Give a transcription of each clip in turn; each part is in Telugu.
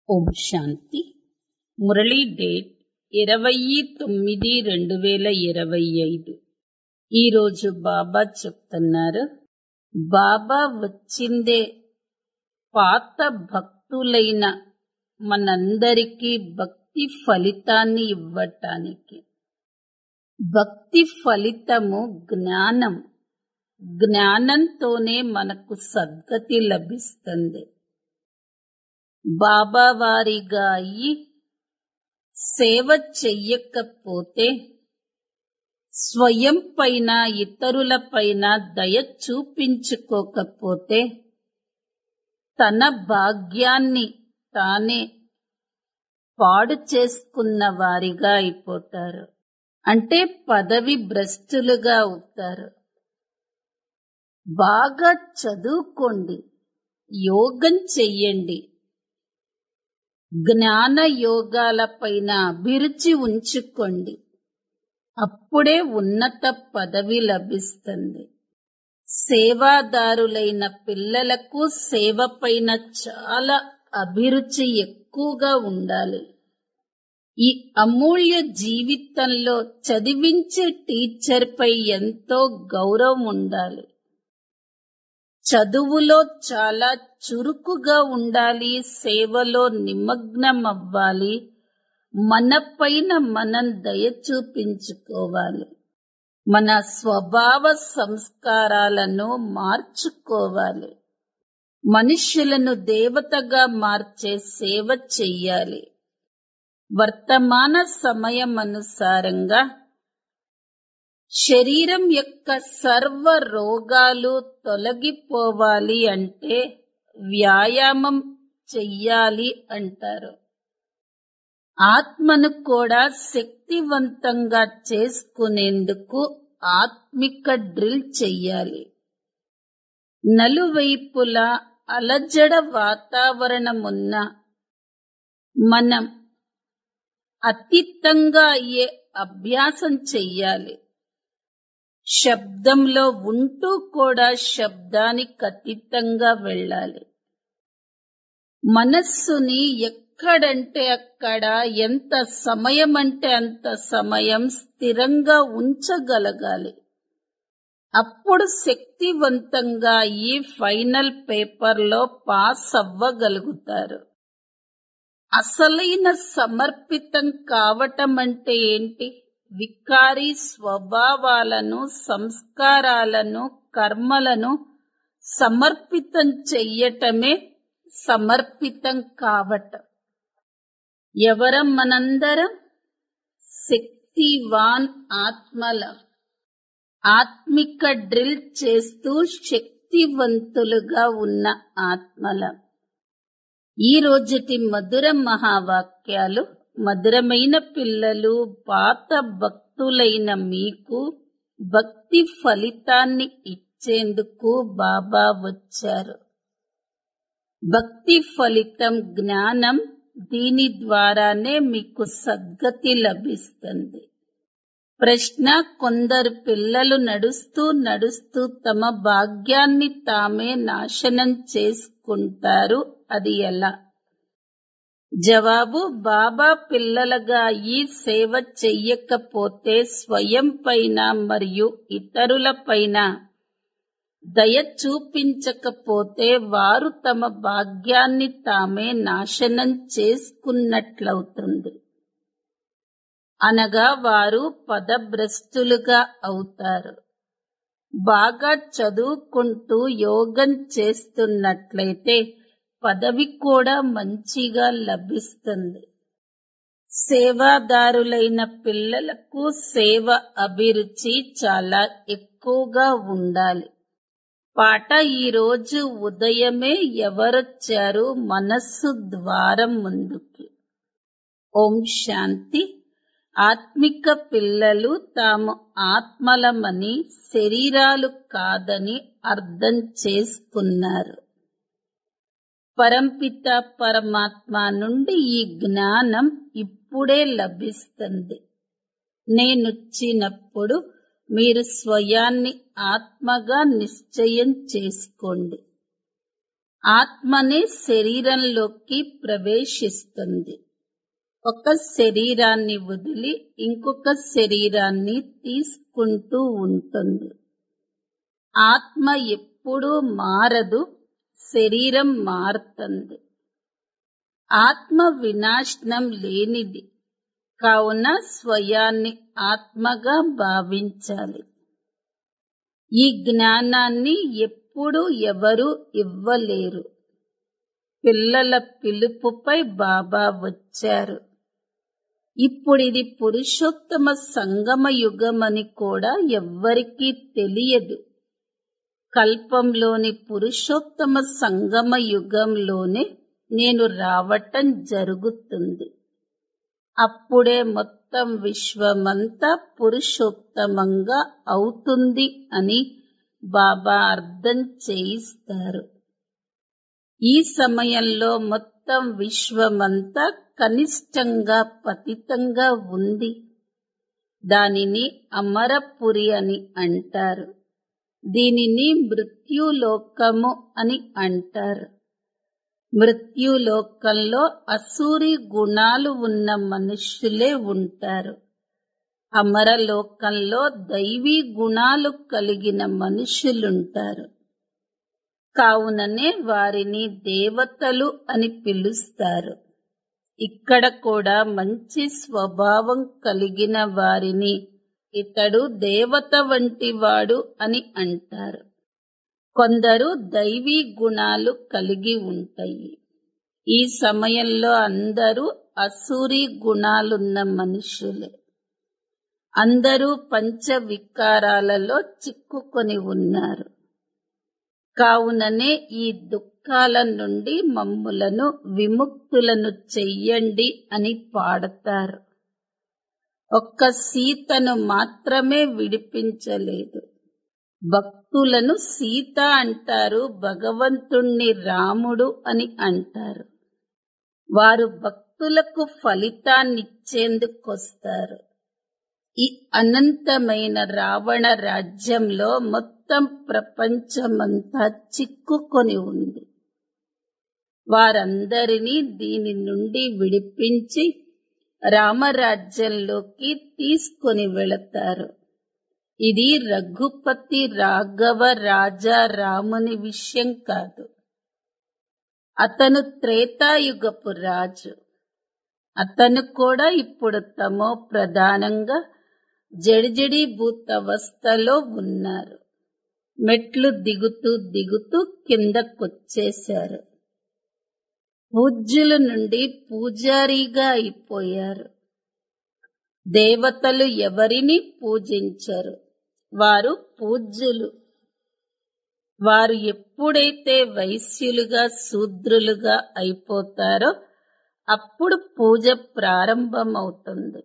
ఓం శాంతి మురళీ డేట్ ఇరవై తొమ్మిది రెండు వేల ఇరవై ఐదు ఈరోజు బాబా చెప్తున్నారు బాబా వచ్చిందే పాత భక్తులైన మనందరికీ భక్తి ఫలితాన్ని ఇవ్వటానికి భక్తి ఫలితము జ్ఞానం జ్ఞానంతోనే మనకు సద్గతి లభిస్తుంది బాబా వారిగా అయి సేవ చెయ్యకపోతే స్వయం పైన ఇతరుల పైన దయ చూపించుకోకపోతే తన భాగ్యాన్ని తానే పాడు చేసుకున్న వారిగా అయిపోతారు అంటే పదవి భ్రష్టులుగా అవుతారు బాగా చదువుకోండి యోగం చెయ్యండి జ్ఞాన యోగాల పైన అభిరుచి ఉంచుకోండి అప్పుడే ఉన్నత పదవి లభిస్తుంది సేవాదారులైన పిల్లలకు సేవ పైన చాలా అభిరుచి ఎక్కువగా ఉండాలి ఈ అమూల్య జీవితంలో చదివించే టీచర్ పై ఎంతో గౌరవం ఉండాలి చదువులో చాలా చురుకుగా ఉండాలి సేవలో నిమగ్నం అవ్వాలి మన పైన మనం దయ చూపించుకోవాలి మన స్వభావ సంస్కారాలను మార్చుకోవాలి మనుష్యులను దేవతగా మార్చే సేవ చెయ్యాలి వర్తమాన సమయం అనుసారంగా శరీరం యొక్క సర్వ రోగాలు తొలగిపోవాలి అంటే వ్యాయామం చెయ్యాలి అంటారు ఆత్మను కూడా శక్తివంతంగా చేసుకునేందుకు ఆత్మిక డ్రిల్ చెయ్యాలి నలువైపులా అలజడ వాతావరణమున్న మనం అతీతంగా అయ్యే అభ్యాసం చెయ్యాలి శబ్దంలో ఉంటూ కూడా శబ్దానికి అతీతంగా వెళ్ళాలి మనస్సుని ఎక్కడంటే అక్కడ ఎంత సమయం అంటే అంత సమయం స్థిరంగా ఉంచగలగాలి అప్పుడు శక్తివంతంగా ఈ ఫైనల్ పేపర్లో పాస్ అవ్వగలుగుతారు అసలైన సమర్పితం కావటం అంటే ఏంటి వికారి స్వభావాలను సంస్కారాలను కర్మలను సమర్పితం చెయ్యటమే సమర్పితం కావటం ఎవరం మనందరం శక్తివాన్ ఆత్మల ఆత్మిక డ్రిల్ చేస్తూ శక్తివంతులుగా ఉన్న ఆత్మల ఈ రోజుటి మధుర మహావాక్యాలు మధురమైన పిల్లలు పాత భక్తులైన మీకు భక్తి ఫలితాన్ని ఇచ్చేందుకు బాబా వచ్చారు భక్తి ఫలితం జ్ఞానం దీని ద్వారానే మీకు సద్గతి లభిస్తుంది ప్రశ్న కొందరు పిల్లలు నడుస్తూ నడుస్తూ తమ భాగ్యాన్ని తామే నాశనం చేసుకుంటారు అది ఎలా జవాబు బాబా పిల్లలుగా ఈ సేవ చెయ్యకపోతే స్వయం పైన మరియు ఇతరుల పైన దయ చూపించకపోతే వారు తమ భాగ్యాన్ని తామే నాశనం చేసుకున్నట్లవుతుంది అనగా వారు పదభ్రష్టులుగా అవుతారు బాగా చదువుకుంటూ యోగం చేస్తున్నట్లయితే పదవి కూడా మంచిగా లభిస్తుంది సేవాదారులైన పిల్లలకు సేవ అభిరుచి చాలా ఎక్కువగా ఉండాలి పాట ఈరోజు ఉదయమే ఎవరొచ్చారు మనస్సు ద్వారం ముందుకి ఓం శాంతి ఆత్మిక పిల్లలు తాము ఆత్మలమని శరీరాలు కాదని అర్థం చేసుకున్నారు పరంపిత పరమాత్మ నుండి ఈ జ్ఞానం ఇప్పుడే లభిస్తుంది నేనొచ్చినప్పుడు మీరు స్వయాన్ని ఆత్మగా నిశ్చయం చేసుకోండి ఆత్మనే శరీరంలోకి ప్రవేశిస్తుంది ఒక శరీరాన్ని వదిలి ఇంకొక శరీరాన్ని తీసుకుంటూ ఉంటుంది ఆత్మ ఎప్పుడూ మారదు శరీరం మారుతుంది ఆత్మ వినాశనం లేనిది కావున స్వయాన్ని ఆత్మగా భావించాలి ఈ జ్ఞానాన్ని ఎప్పుడు ఎవరు ఇవ్వలేరు పిల్లల పిలుపుపై బాబా వచ్చారు ఇప్పుడిది పురుషోత్తమ సంగమ యుగమని కూడా ఎవ్వరికీ తెలియదు కల్పంలోని పురుషోత్తమ సంగమ యుగంలోనే నేను రావటం జరుగుతుంది అప్పుడే మొత్తం విశ్వమంతా పురుషోత్తమంగా అవుతుంది అని బాబా అర్థం చేయిస్తారు ఈ సమయంలో మొత్తం విశ్వమంతా కనిష్టంగా పతితంగా ఉంది దానిని అమరపురి అని అంటారు దీనిని మృత్యులోకము అని అంటారు మృత్యులోకంలో అసూరి గుణాలు ఉన్న మనుష్యులే ఉంటారు అమరలోకంలో దైవీ గుణాలు కలిగిన మనుషులుంటారు కావుననే వారిని దేవతలు అని పిలుస్తారు ఇక్కడ కూడా మంచి స్వభావం కలిగిన వారిని ఇతడు దేవత వంటి వాడు అని అంటారు కొందరు దైవీ గుణాలు కలిగి ఉంటాయి ఈ సమయంలో అందరూ అసూరి గుణాలున్న మనుషులే అందరూ పంచ వికారాలలో చిక్కుకొని ఉన్నారు కావుననే ఈ దుఃఖాల నుండి మమ్ములను విముక్తులను చెయ్యండి అని పాడతారు ఒక్క సీతను మాత్రమే విడిపించలేదు భక్తులను సీత అంటారు భగవంతుణ్ణి రాముడు అని అంటారు వారు భక్తులకు ఫలితాన్నిచ్చేందుకొస్తారు ఈ అనంతమైన రావణ రాజ్యంలో మొత్తం ప్రపంచమంతా చిక్కుకొని ఉంది వారందరినీ దీని నుండి విడిపించి రామరాజ్యంలోకి తీసుకొని వెళతారు ఇది రఘుపతి రాఘవ రాజా రాముని విషయం కాదు అతను త్రేతాయుగపు రాజు అతను కూడా ఇప్పుడు తమో ప్రధానంగా జడిజడి భూతవస్థలో ఉన్నారు మెట్లు దిగుతూ దిగుతూ కిందకొచ్చేశారు పూజ్యుల నుండి పూజారిగా అయిపోయారు దేవతలు ఎవరిని పూజించరు వారు పూజ్యులు వారు ఎప్పుడైతే వైశ్యులుగా శూద్రులుగా అయిపోతారో అప్పుడు పూజ ప్రారంభమవుతుంది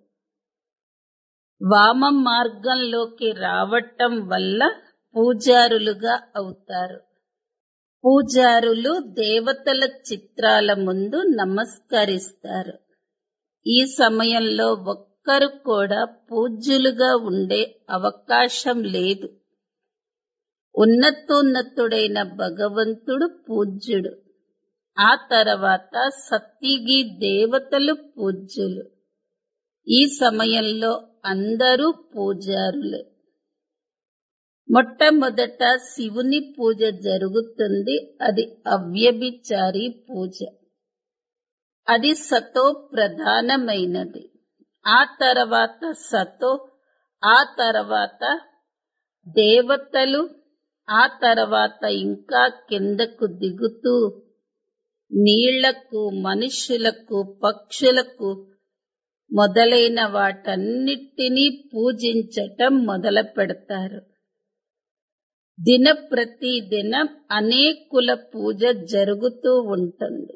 వామ మార్గంలోకి రావటం వల్ల పూజారులుగా అవుతారు పూజారులు దేవతల చిత్రాల ముందు నమస్కరిస్తారు ఈ సమయంలో ఒక్కరు కూడా పూజ్యులుగా ఉండే అవకాశం లేదు ఉన్నతోన్నతుడైన భగవంతుడు పూజ్యుడు ఆ తర్వాత సత్యగి దేవతలు పూజ్యులు ఈ సమయంలో అందరూ పూజారులే మొట్టమొదట శివుని పూజ జరుగుతుంది అది అవ్యభిచారి పూజ అది సతో ప్రధానమైనది ఆ తర్వాత సతో ఆ తర్వాత దేవతలు ఆ తర్వాత ఇంకా కిందకు దిగుతూ నీళ్లకు మనుషులకు పక్షులకు మొదలైన వాటన్నిటినీ పూజించటం మొదలు పెడతారు దిన ప్రతి దినం అనేకుల పూజ జరుగుతూ ఉంటుంది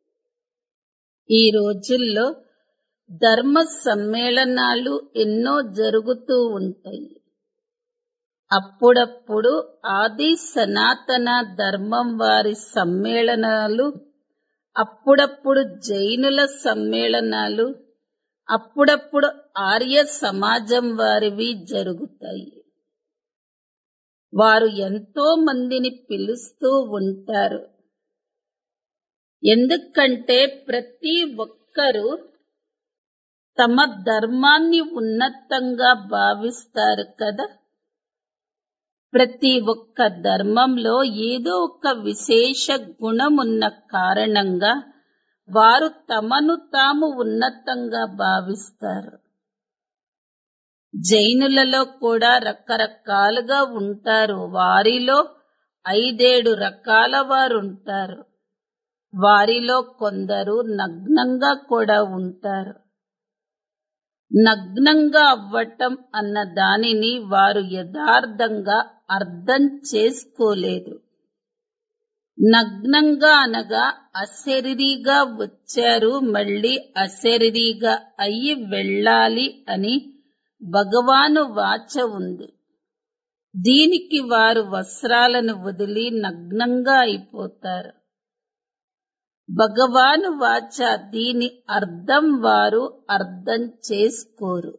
ఈ రోజుల్లో ధర్మ సమ్మేళనాలు ఎన్నో జరుగుతూ ఉంటాయి అప్పుడప్పుడు ఆది సనాతన ధర్మం వారి సమ్మేళనాలు అప్పుడప్పుడు జైనుల సమ్మేళనాలు అప్పుడప్పుడు ఆర్య సమాజం వారివి జరుగుతాయి వారు ఎంతో మందిని పిలుస్తూ ఉంటారు ఎందుకంటే ప్రతి ఒక్కరూ తమ ధర్మాన్ని ఉన్నతంగా భావిస్తారు కదా ప్రతి ఒక్క ధర్మంలో ఏదో ఒక విశేష గుణం ఉన్న కారణంగా వారు తమను తాము ఉన్నతంగా భావిస్తారు జైనులలో కూడా రకరకాలుగా ఉంటారు వారిలో ఐదేడు రకాల వారు ఉంటారు వారిలో కొందరు నగ్నంగా కూడా ఉంటారు నగ్నంగా అవ్వటం అన్న దానిని వారు యథార్థంగా అర్థం చేసుకోలేదు నగ్నంగా అనగా అశరీరిగా వచ్చారు మళ్ళీ అశరీరిగా అయ్యి వెళ్ళాలి అని భగవాను వాచ ఉంది దీనికి వారు వస్త్రాలను వదిలి నగ్నంగా అయిపోతారు భగవాను వాచ దీని అర్థం వారు అర్థం చేసుకోరు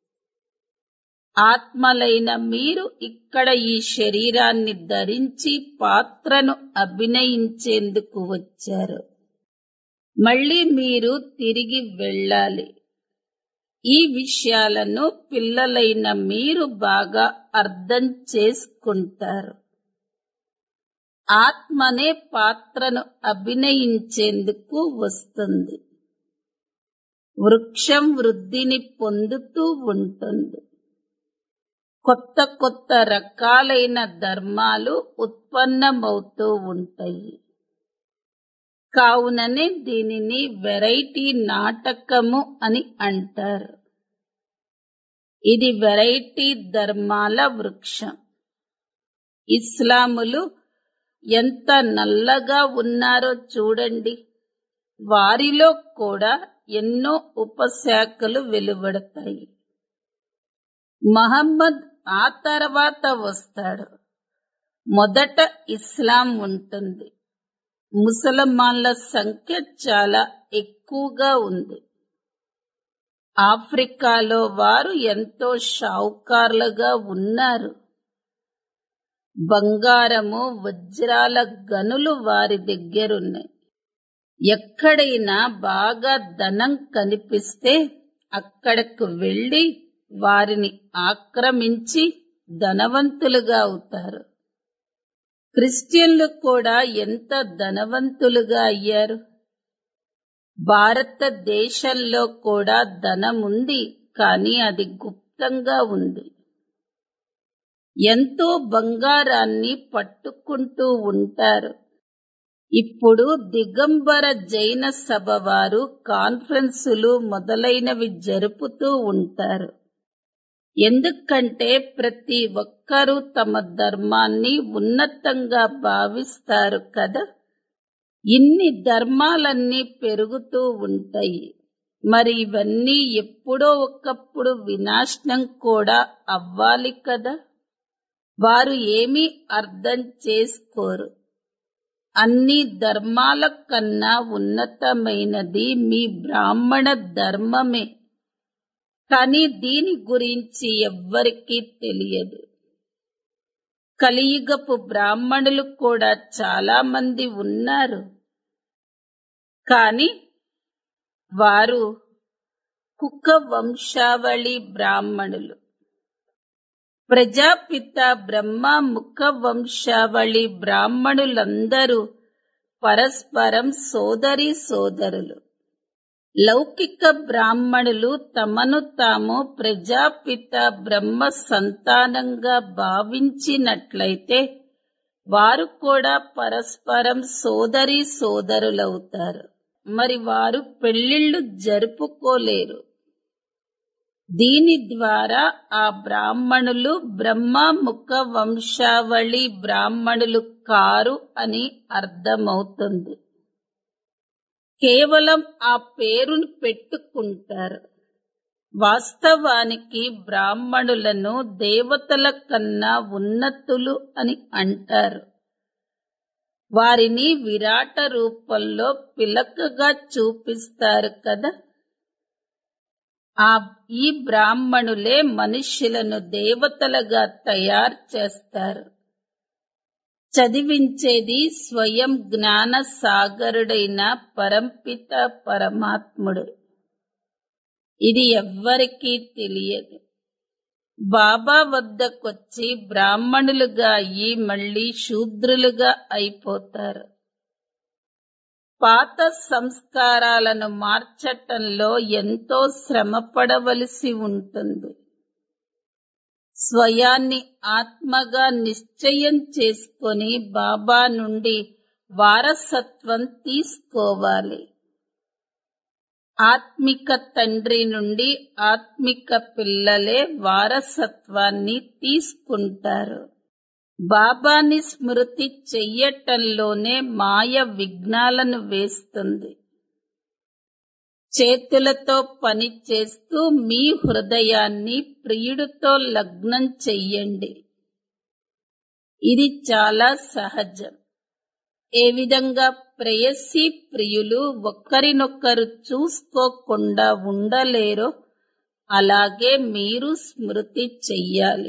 ఆత్మలైన మీరు ఇక్కడ ఈ శరీరాన్ని ధరించి పాత్రను అభినయించేందుకు వచ్చారు మళ్ళీ మీరు తిరిగి వెళ్ళాలి ఈ విషయాలను పిల్లలైన మీరు బాగా అర్థం చేసుకుంటారు ఆత్మనే పాత్రను అభినయించేందుకు వస్తుంది వృక్షం వృద్ధిని పొందుతూ ఉంటుంది కొత్త కొత్త రకాలైన ధర్మాలు ఉత్పన్నమవుతూ ఉంటాయి కావుననే దీనిని వెరైటీ నాటకము అని అంటారు ఇది వెరైటీ ధర్మాల వృక్షం ఇస్లాములు ఎంత నల్లగా ఉన్నారో చూడండి వారిలో కూడా ఎన్నో ఉపశాఖలు వెలువడతాయి మహమ్మద్ ఆ తర్వాత వస్తాడు మొదట ఇస్లాం ఉంటుంది ముసల్మాన్ల సంఖ్య చాలా ఎక్కువగా ఉంది ఆఫ్రికాలో వారు ఎంతో షావుకారులుగా ఉన్నారు బంగారము వజ్రాల గనులు వారి దగ్గరున్నాయి ఎక్కడైనా బాగా ధనం కనిపిస్తే అక్కడకు వెళ్లి వారిని ఆక్రమించి ధనవంతులుగా అవుతారు క్రిస్టియన్లు కూడా ఎంత ధనవంతులుగా అయ్యారు భారతదేశంలో కూడా ధనముంది కానీ అది గుప్తంగా ఉంది ఎంతో బంగారాన్ని పట్టుకుంటూ ఉంటారు ఇప్పుడు దిగంబర జైన సభ వారు కాన్ఫరెన్సులు మొదలైనవి జరుపుతూ ఉంటారు ఎందుకంటే ప్రతి ఒక్కరూ తమ ధర్మాన్ని ఉన్నతంగా భావిస్తారు కదా ఇన్ని ధర్మాలన్నీ పెరుగుతూ ఉంటాయి మరి ఇవన్నీ ఎప్పుడో ఒకప్పుడు వినాశనం కూడా అవ్వాలి కదా వారు ఏమీ అర్థం చేసుకోరు అన్ని ధర్మాల కన్నా ఉన్నతమైనది మీ బ్రాహ్మణ ధర్మమే కానీ దీని గురించి ఎవ్వరికీ తెలియదు కలియుగపు బ్రాహ్మణులు కూడా చాలా మంది ఉన్నారు కానీ వారు కుక్క వంశావళి బ్రాహ్మణులు ప్రజాపిత బ్రహ్మ ముఖ వంశావళి బ్రాహ్మణులందరూ పరస్పరం సోదరి సోదరులు లౌకిక బ్రాహ్మణులు తమను తాము ప్రజాపిత బ్రహ్మ సంతానంగా భావించినట్లయితే వారు కూడా పరస్పరం సోదరి సోదరులవుతారు మరి వారు పెళ్లిళ్లు జరుపుకోలేరు దీని ద్వారా ఆ బ్రాహ్మణులు బ్రహ్మ ముఖ వంశావళి బ్రాహ్మణులు కారు అని అర్థమవుతుంది కేవలం ఆ పేరును పెట్టుకుంటారు వాస్తవానికి బ్రాహ్మణులను దేవతల కన్నా ఉన్నతులు అని అంటారు వారిని విరాట రూపంలో పిలకగా చూపిస్తారు కదా ఆ ఈ బ్రాహ్మణులే మనుష్యులను దేవతలుగా తయారు చేస్తారు చదివించేది స్వయం జ్ఞాన సాగరుడైన పరంపిత పరమాత్ముడు ఇది ఎవ్వరికీ తెలియదు బాబా వద్దకొచ్చి బ్రాహ్మణులుగా అయ్యి మళ్ళీ శూద్రులుగా అయిపోతారు పాత సంస్కారాలను మార్చటంలో ఎంతో శ్రమపడవలసి ఉంటుంది స్వయాన్ని ఆత్మగా నిశ్చయం చేసుకొని బాబా నుండి వారసత్వం తీసుకోవాలి ఆత్మిక తండ్రి నుండి ఆత్మిక పిల్లలే వారసత్వాన్ని తీసుకుంటారు బాబాని స్మృతి చెయ్యటంలోనే మాయ విఘ్నాలను వేస్తుంది చేతులతో పని చేస్తూ మీ హృదయాన్ని ప్రియుడితో లగ్నం చెయ్యండి ఇది చాలా సహజం ఏ విధంగా ప్రేయసి ప్రియులు ఒకరినొకరు చూసుకోకుండా ఉండలేరో అలాగే మీరు స్మృతి చెయ్యాలి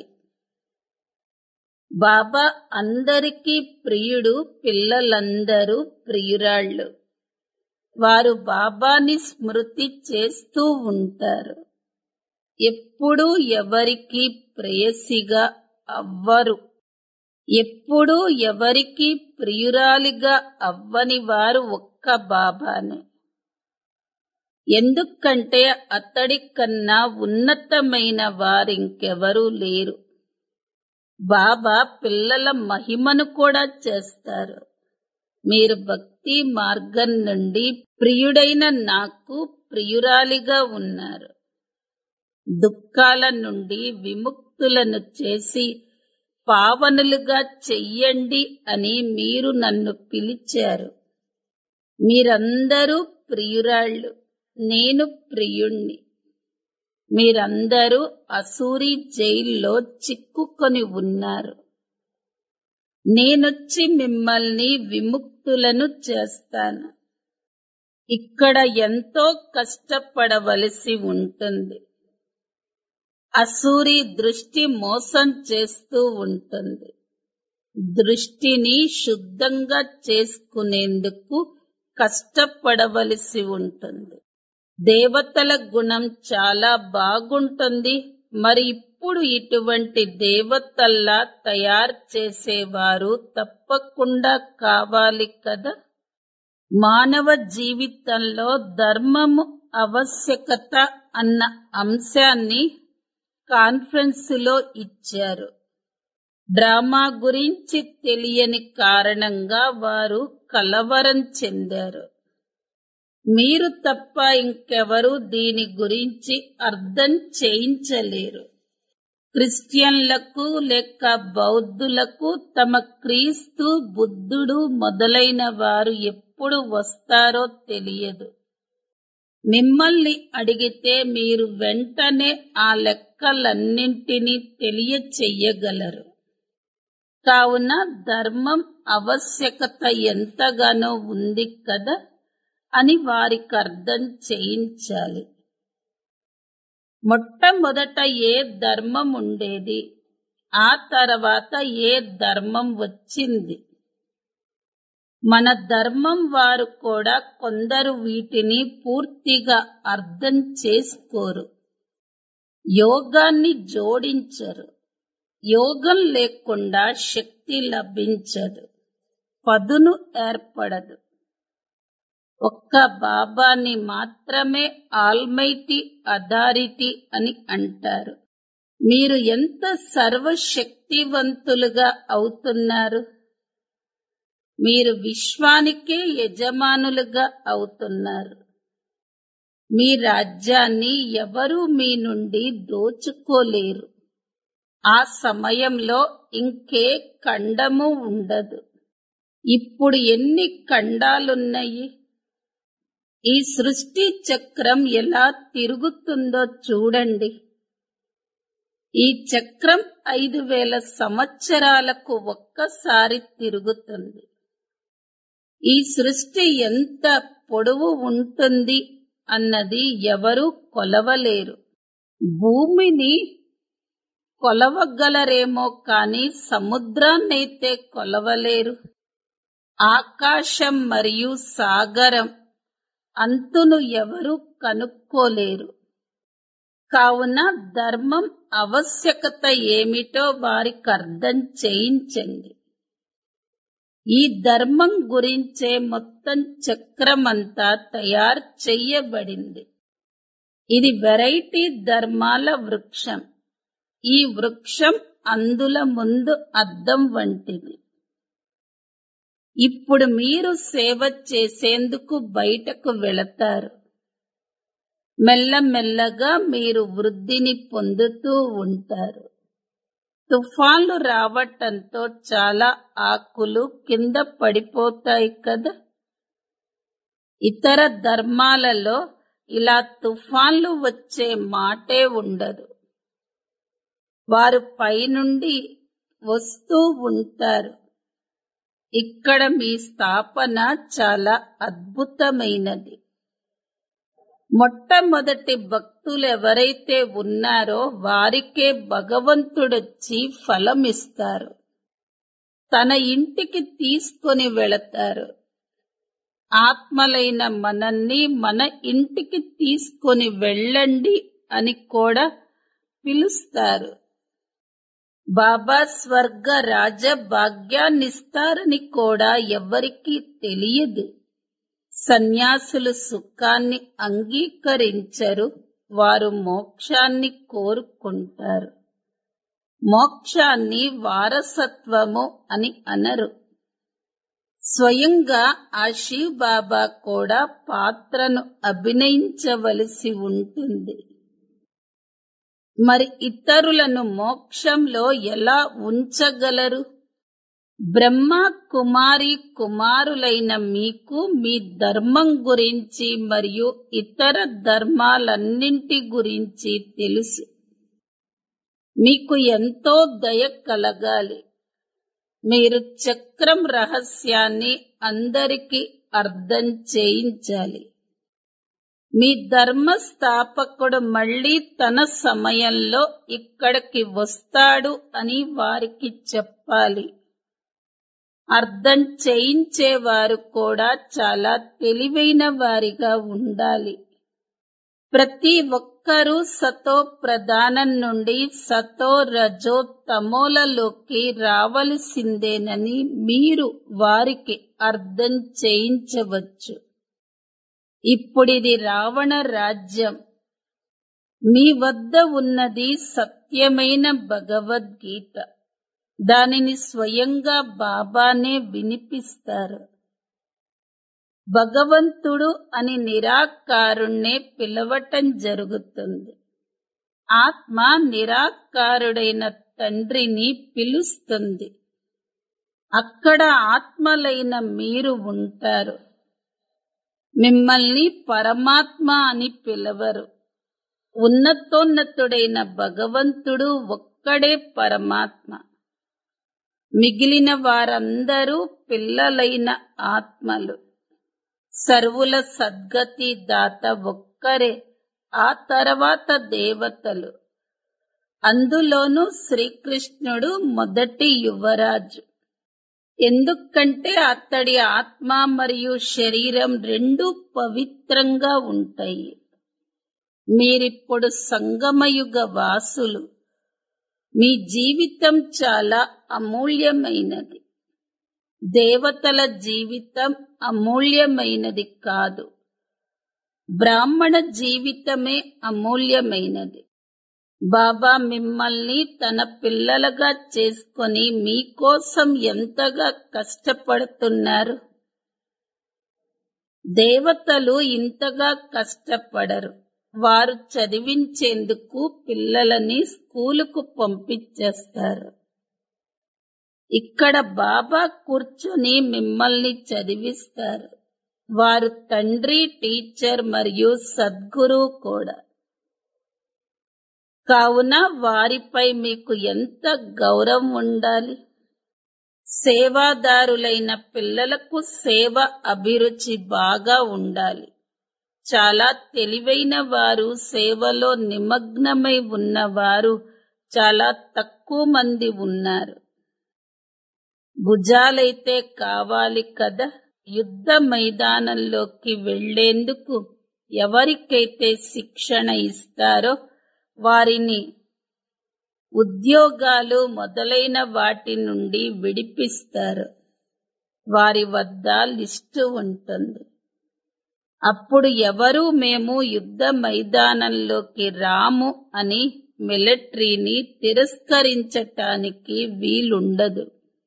బాబా అందరికీ ప్రియుడు పిల్లలందరూ ప్రియురాళ్ళు వారు బాబాని స్మృతి చేస్తూ ఉంటారు ఎప్పుడూ ఎవరికి ప్రేయసిగా అవ్వరు ఎప్పుడూ ఎవరికి ప్రియురాలిగా అవ్వని వారు ఒక్క బాబానే ఎందుకంటే అతడి కన్నా ఉన్నతమైన వారింకెవరూ లేరు బాబా పిల్లల మహిమను కూడా చేస్తారు మీరు భక్తి మార్గం నుండి ప్రియుడైన నాకు ప్రియురాలిగా ఉన్నారు దుఃఖాల నుండి విముక్తులను చేసి పావనులుగా చెయ్యండి అని మీరు నన్ను పిలిచారు మీరందరూ ప్రియురాళ్ళు నేను ప్రియుణ్ణి మీరందరూ అసూరి జైల్లో చిక్కుకొని ఉన్నారు నేనొచ్చి మిమ్మల్ని విముక్తులను చేస్తాను ఇక్కడ ఎంతో కష్టపడవలసి ఉంటుంది అసూరి దృష్టి మోసం చేస్తూ ఉంటుంది దృష్టిని శుద్ధంగా చేసుకునేందుకు కష్టపడవలసి ఉంటుంది దేవతల గుణం చాలా బాగుంటుంది మరి ఇప్పుడు ఇటువంటి దేవతల్లా తయారు చేసేవారు తప్పకుండా కావాలి కదా మానవ జీవితంలో ధర్మము ఆవశ్యకత అన్న అంశాన్ని కాన్ఫరెన్సులో ఇచ్చారు డ్రామా గురించి తెలియని కారణంగా వారు కలవరం చెందారు మీరు తప్ప ఇంకెవరూ దీని గురించి అర్థం చేయించలేరు క్రిస్టియన్లకు లేక బౌద్ధులకు తమ క్రీస్తు బుద్ధుడు మొదలైన వారు ఎప్పుడు వస్తారో తెలియదు మిమ్మల్ని అడిగితే మీరు వెంటనే ఆ లెక్కలన్నింటినీ తెలియచెయ్యగలరు కావున ధర్మం ఆవశ్యకత ఎంతగానో ఉంది కదా అని వారికి అర్థం చేయించాలి మొట్టమొదట ఏ ధర్మం ఉండేది ఆ తర్వాత ఏ ధర్మం వచ్చింది మన ధర్మం వారు కూడా కొందరు వీటిని పూర్తిగా అర్థం చేసుకోరు యోగాన్ని జోడించరు యోగం లేకుండా శక్తి లభించదు పదును ఏర్పడదు ఒక్క బాబాని మాత్రమే ఆల్మైటీ అథారిటీ అని అంటారు మీరు ఎంత సర్వశక్తివంతులుగా అవుతున్నారు మీరు విశ్వానికే యజమానులుగా అవుతున్నారు మీ రాజ్యాన్ని ఎవరూ మీ నుండి దోచుకోలేరు ఆ సమయంలో ఇంకే ఖండము ఉండదు ఇప్పుడు ఎన్ని ఖండాలున్నాయి ఈ సృష్టి చక్రం ఎలా తిరుగుతుందో చూడండి ఈ చక్రం ఐదు వేల సంవత్సరాలకు ఒక్కసారి తిరుగుతుంది ఈ సృష్టి ఎంత పొడవు ఉంటుంది అన్నది ఎవరూ కొలవలేరు భూమిని కొలవగలరేమో కాని సముద్రాన్నైతే కొలవలేరు ఆకాశం మరియు సాగరం అంతును ఎవరు కనుక్కోలేరు కావున ధర్మం ఆవశ్యకత ఏమిటో వారికి అర్థం చేయించండి ఈ ధర్మం గురించే మొత్తం చక్రమంతా తయారు చెయ్యబడింది ఇది వెరైటీ ధర్మాల వృక్షం ఈ వృక్షం అందుల ముందు అద్దం వంటిది ఇప్పుడు మీరు సేవ చేసేందుకు బయటకు వెళతారు మెల్లమెల్లగా మీరు వృద్ధిని పొందుతూ ఉంటారు తుఫాన్లు రావటంతో చాలా ఆకులు కింద పడిపోతాయి కదా ఇతర ధర్మాలలో ఇలా తుఫాన్లు వచ్చే మాటే ఉండదు వారు పైనుండి వస్తూ ఉంటారు ఇక్కడ మీ స్థాపన చాలా అద్భుతమైనది మొట్టమొదటి భక్తులు ఎవరైతే ఉన్నారో వారికే భగవంతుడొచ్చి ఫలమిస్తారు తన ఇంటికి తీసుకొని వెళతారు ఆత్మలైన మనల్ని మన ఇంటికి తీసుకొని వెళ్ళండి అని కూడా పిలుస్తారు బాబా స్వర్గ రాజ భాగ్యాన్నిస్తారని కూడా ఎవరికీ తెలియదు సన్యాసులు సుఖాన్ని అంగీకరించరు వారు మోక్షాన్ని కోరుకుంటారు మోక్షాన్ని వారసత్వము అని అనరు స్వయంగా ఆ శివ్ బాబా కూడా పాత్రను అభినయించవలసి ఉంటుంది మరి ఇతరులను మోక్షంలో ఎలా ఉంచగలరు బ్రహ్మ కుమారి కుమారులైన మీకు మీ ధర్మం గురించి మరియు ఇతర ధర్మాలన్నింటి గురించి తెలుసు మీకు ఎంతో దయ కలగాలి మీరు చక్రం రహస్యాన్ని అందరికీ అర్థం చేయించాలి మీ ధర్మస్థాపకుడు మళ్ళీ తన సమయంలో ఇక్కడికి వస్తాడు అని వారికి చెప్పాలి అర్థం చేయించేవారు కూడా చాలా తెలివైన వారిగా ఉండాలి ప్రతి ఒక్కరూ సతో ప్రధానం నుండి సతో రజో తమోలలోకి రావలసిందేనని మీరు వారికి అర్థం చేయించవచ్చు ఇప్పుడిది రావణ రాజ్యం మీ వద్ద ఉన్నది సత్యమైన భగవద్గీత దానిని స్వయంగా బాబానే వినిపిస్తారు భగవంతుడు అని నిరాకారుణ్ణే పిలవటం జరుగుతుంది ఆత్మ నిరాకారుడైన తండ్రిని పిలుస్తుంది అక్కడ ఆత్మలైన మీరు ఉంటారు మిమ్మల్ని పరమాత్మ అని పిలవరు ఉన్నతోన్నతుడైన భగవంతుడు ఒక్కడే పరమాత్మ మిగిలిన వారందరూ పిల్లలైన ఆత్మలు సర్వుల సద్గతి దాత ఒక్కరే ఆ తర్వాత దేవతలు అందులోనూ శ్రీకృష్ణుడు మొదటి యువరాజు ఎందుకంటే అతడి ఆత్మ మరియు శరీరం రెండు పవిత్రంగా ఉంటాయి మీరిప్పుడు సంగమయుగ వాసులు మీ జీవితం చాలా అమూల్యమైనది దేవతల జీవితం అమూల్యమైనది కాదు బ్రాహ్మణ జీవితమే అమూల్యమైనది బాబా మిమ్మల్ని తన పిల్లలుగా చేసుకొని మీకోసం ఎంతగా కష్టపడుతున్నారు దేవతలు ఇంతగా కష్టపడరు వారు చదివించేందుకు పిల్లలని స్కూలుకు పంపించేస్తారు ఇక్కడ బాబా కూర్చొని మిమ్మల్ని చదివిస్తారు వారు తండ్రి టీచర్ మరియు సద్గురు కూడా కావున వారిపై మీకు ఎంత గౌరవం ఉండాలి సేవాదారులైన పిల్లలకు సేవ అభిరుచి బాగా ఉండాలి చాలా తెలివైన వారు సేవలో నిమగ్నమై ఉన్నవారు చాలా తక్కువ మంది ఉన్నారు భుజాలైతే కావాలి కదా యుద్ధ మైదానంలోకి వెళ్లేందుకు ఎవరికైతే శిక్షణ ఇస్తారో వారిని ఉద్యోగాలు మొదలైన వాటి నుండి విడిపిస్తారు వారి వద్ద లిస్టు ఉంటుంది అప్పుడు ఎవరు మేము యుద్ధ మైదానంలోకి రాము అని మిలిటరీని తిరస్కరించటానికి వీలుండదు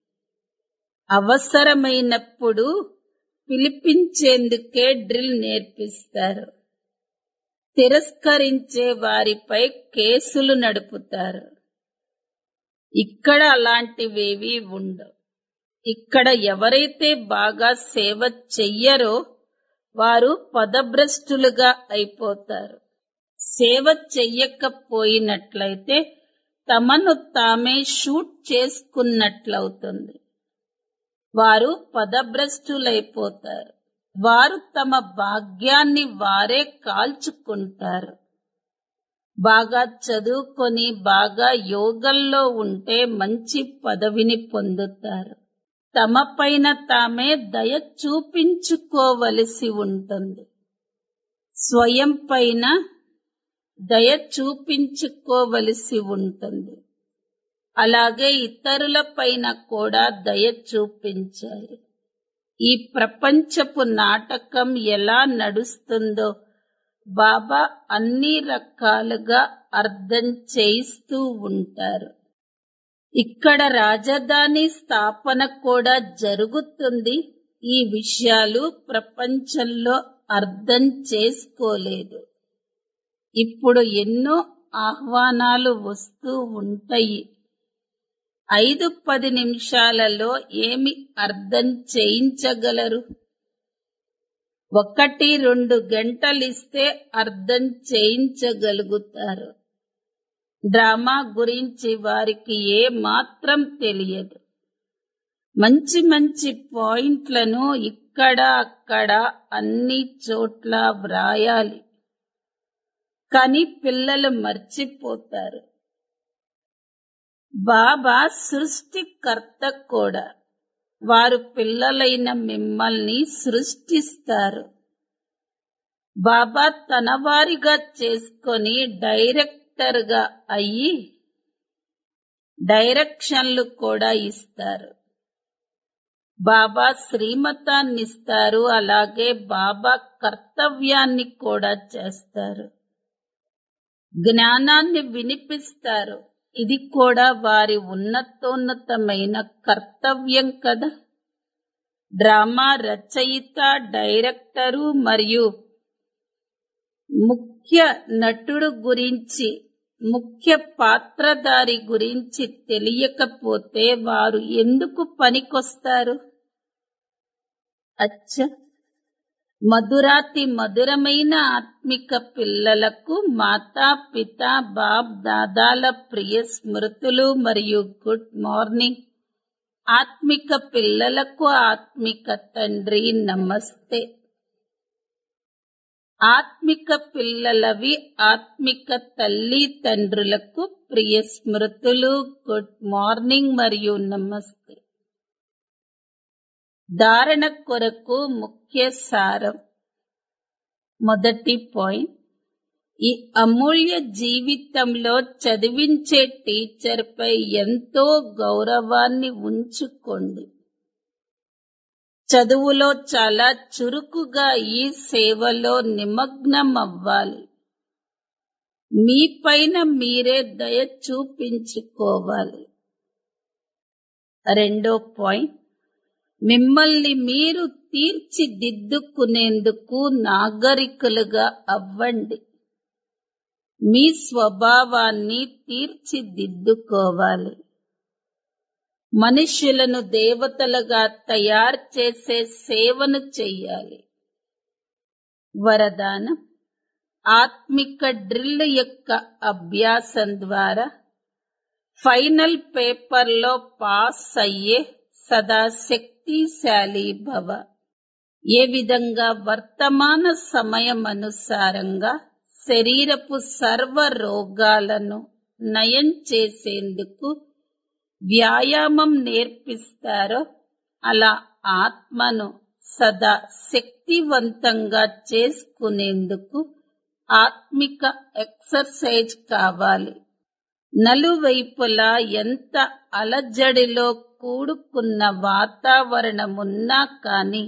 అవసరమైనప్పుడు పిలిపించేందుకే డ్రిల్ నేర్పిస్తారు తిరస్కరించే వారిపై కేసులు నడుపుతారు ఇక్కడ అలాంటివేవీ ఉండవు ఇక్కడ ఎవరైతే బాగా సేవ చెయ్యరో వారు పదభ్రష్టులుగా అయిపోతారు సేవ చెయ్యకపోయినట్లయితే తమను తామే షూట్ చేసుకున్నట్లవుతుంది వారు పదభ్రష్టులైపోతారు వారు తమ భాగ్యాన్ని వారే కాల్చుకుంటారు బాగా చదువుకొని బాగా యోగంలో ఉంటే మంచి పదవిని పొందుతారు తమ పైన తామే దయ చూపించుకోవలసి ఉంటుంది స్వయం పైన దయ చూపించుకోవలసి ఉంటుంది అలాగే ఇతరుల పైన కూడా దయ చూపించాలి ఈ ప్రపంచపు నాటకం ఎలా నడుస్తుందో బాబా అన్ని రకాలుగా అర్థం చేయిస్తూ ఉంటారు ఇక్కడ రాజధాని స్థాపన కూడా జరుగుతుంది ఈ విషయాలు ప్రపంచంలో అర్థం చేసుకోలేదు ఇప్పుడు ఎన్నో ఆహ్వానాలు వస్తూ ఉంటాయి ఐదు పది నిమిషాలలో ఏమి అర్థం చేయించగలరు ఒకటి రెండు గంటలిస్తే అర్థం చేయించగలుగుతారు డ్రామా గురించి వారికి ఏ మాత్రం తెలియదు మంచి మంచి పాయింట్లను ఇక్కడ అక్కడ అన్ని చోట్ల వ్రాయాలి కానీ పిల్లలు మర్చిపోతారు బాబా సృష్టికర్త కూడా వారు పిల్లలైన మిమ్మల్ని సృష్టిస్తారు బాబా తన వారిగా చేసుకొని డైరెక్టర్ గా అయ్యి డైరెక్షన్లు కూడా ఇస్తారు బాబా శ్రీమతాన్ని ఇస్తారు అలాగే బాబా కర్తవ్యాన్ని కూడా చేస్తారు జ్ఞానాన్ని వినిపిస్తారు ఇది కూడా వారి ఉన్నతోన్నతమైన కర్తవ్యం కదా డ్రామా రచయిత డైరెక్టరు మరియు ముఖ్య నటుడు గురించి ముఖ్య పాత్రధారి గురించి తెలియకపోతే వారు ఎందుకు పనికొస్తారు అచ్చ మధురాతి మధురమైన ఆత్మిక పిల్లలకు మాతా పిత బాప్ దాదాల ప్రియ స్మృతులు మరియు గుడ్ మార్నింగ్ ఆత్మిక పిల్లలకు ఆత్మిక తండ్రి నమస్తే ఆత్మిక పిల్లలవి ఆత్మిక తల్లి తండ్రులకు ప్రియ స్మృతులు గుడ్ మార్నింగ్ మరియు నమస్తే ధారణ కొరకు ముఖ్య సారం మొదటి పాయింట్ ఈ అమూల్య జీవితంలో చదివించే టీచర్ పై ఎంతో గౌరవాన్ని ఉంచుకోండి చదువులో చాలా చురుకుగా ఈ సేవలో నిమగ్నం అవ్వాలి మీ పైన మీరే దయ చూపించుకోవాలి రెండో పాయింట్ మిమ్మల్ని మీరు తీర్చిదిద్దుకునేందుకు నాగరికులుగా అవ్వండి మీ స్వభావాన్ని తీర్చిదిద్దుకోవాలి మనుష్యులను దేవతలుగా తయారు చేసే సేవను చెయ్యాలి వరదానం ఆత్మిక డ్రిల్ యొక్క అభ్యాసం ద్వారా ఫైనల్ పేపర్లో పాస్ అయ్యే సదా శక్తిశాలి భవ ఏ విధంగా వర్తమాన సమయం అనుసారంగా శరీరపు సర్వ రోగాలను నయం చేసేందుకు వ్యాయామం నేర్పిస్తారో అలా ఆత్మను సదా శక్తివంతంగా చేసుకునేందుకు ఆత్మిక ఎక్సర్సైజ్ కావాలి నలువైపులా ఎంత అలజడిలో కూడుకున్న వాతావరణమున్నా కాని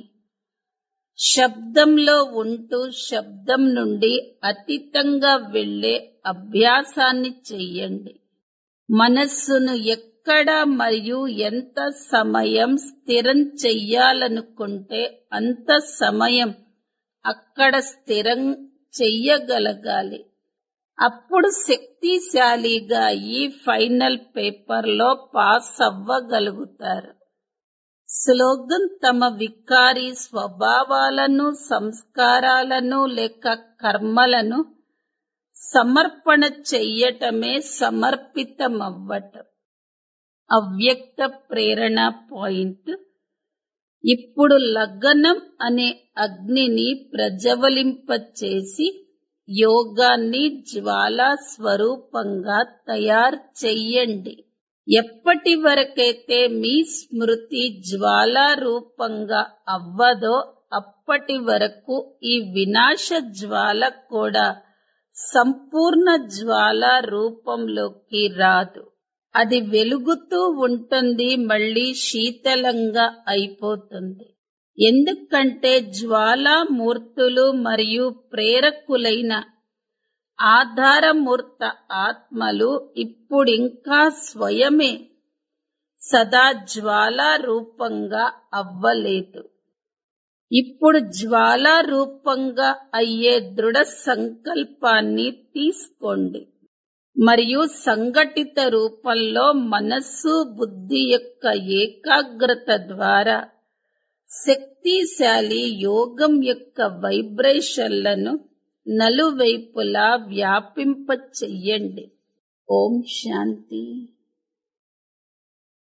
శబ్దంలో ఉంటూ శబ్దం నుండి అతీతంగా వెళ్లే అభ్యాసాన్ని చెయ్యండి మనస్సును ఎక్కడ మరియు ఎంత సమయం స్థిరం చెయ్యాలనుకుంటే అంత సమయం అక్కడ స్థిరం చెయ్యగలగాలి అప్పుడు శక్తిశాలిగా ఈ ఫైనల్ పేపర్లో పాస్ అవ్వగలుగుతారు స్లోగన్ తమ వికారి స్వభావాలను సంస్కారాలను లేక కర్మలను సమర్పణ చెయ్యటమే సమర్పితమవ్వటం అవ్యక్త ప్రేరణ పాయింట్ ఇప్పుడు లగ్నం అనే అగ్నిని ప్రజ్వలింపచేసి యోగాన్ని జ్వాలా స్వరూపంగా తయారు చెయ్యండి ఎప్పటి వరకైతే మీ స్మృతి జ్వాలా రూపంగా అవ్వదో అప్పటి వరకు ఈ వినాశ జ్వాల కూడా సంపూర్ణ జ్వాల రూపంలోకి రాదు అది వెలుగుతూ ఉంటుంది మళ్ళీ శీతలంగా అయిపోతుంది ఎందుకంటే జ్వాలామూర్తులు మరియు ప్రేరకులైన ఆధారమూర్త ఆత్మలు ఇప్పుడింకా స్వయమే సదా జ్వాలా రూపంగా అవ్వలేదు ఇప్పుడు జ్వాలా రూపంగా అయ్యే దృఢ సంకల్పాన్ని తీసుకోండి మరియు సంఘటిత రూపంలో మనస్సు బుద్ధి యొక్క ఏకాగ్రత ద్వారా శక్తిశాలి యోగం యొక్క వైబ్రేషన్లను నలువైపులా వ్యాపింప చెయ్యండి ఓం శాంతి